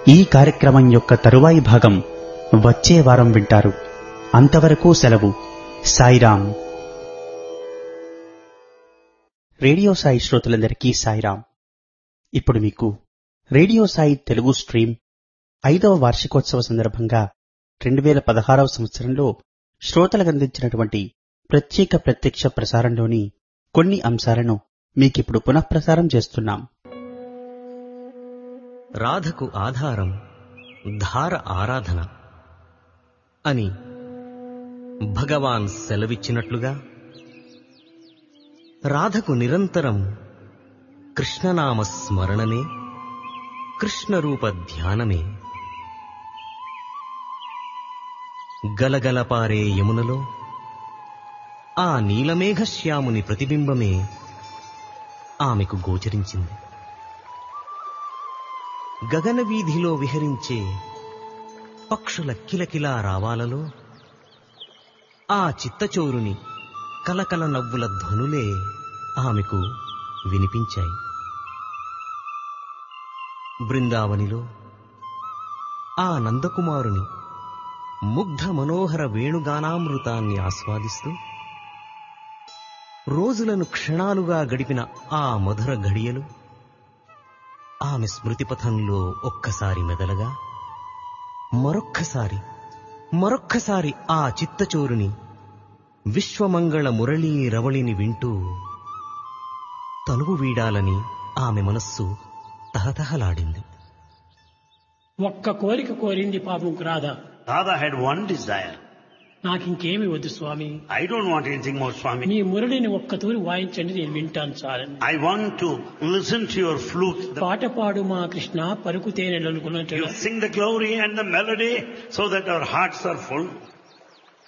ఈ కార్యక్రమం యొక్క తరువాయి భాగం వచ్చే వారం వింటారు అంతవరకు సెలవు సాయిరాం రేడియో సాయి శ్రోతలందరికీ సాయిరాం ఇప్పుడు మీకు రేడియో సాయి తెలుగు స్ట్రీమ్ ఐదవ వార్షికోత్సవ సందర్భంగా రెండు వేల పదహారవ సంవత్సరంలో శ్రోతలకు అందించినటువంటి ప్రత్యేక ప్రత్యక్ష ప్రసారంలోని కొన్ని అంశాలను మీకిప్పుడు పునఃప్రసారం చేస్తున్నాం రాధకు ఆధారం ధార ఆరాధన అని భగవాన్ సెలవిచ్చినట్లుగా రాధకు నిరంతరం కృష్ణనామ స్మరణమే కృష్ణరూప ధ్యానమే గలగలపారే యమునలో ఆ నీలమేఘశ్యాముని ప్రతిబింబమే ఆమెకు గోచరించింది గగన వీధిలో విహరించే పక్షుల కిలకిలా రావాలలో ఆ చిత్తచోరుని కలకల నవ్వుల ధ్వనులే ఆమెకు వినిపించాయి బృందావనిలో ఆ నందకుమారుని ముగ్ధ మనోహర వేణుగానామృతాన్ని ఆస్వాదిస్తూ రోజులను క్షణాలుగా గడిపిన ఆ మధుర ఘడియలు ఆమె స్మృతిపథంలో ఒక్కసారి మెదలగా మరొక్కసారి మరొక్కసారి ఆ చిత్తచోరుని విశ్వమంగళ మురళీ రవళిని వింటూ తనువు వీడాలని ఆమె మనస్సు తహతహలాడింది ఒక్క కోరిక కోరింది పాపం Radha Radha had one desire. నాకు ఇంకేమి వద్దు స్వామి I don't want anything more, Swami. మీ మురళిని ఒక్క తూరి వాయించండి నేను వింటాను చాలని I want to listen to your flute. The- పాట పాడు మా కృష్ణ పలుకుతేనెలు you అనుకున్నట్టుగా sing the glory and the melody so that our hearts are full.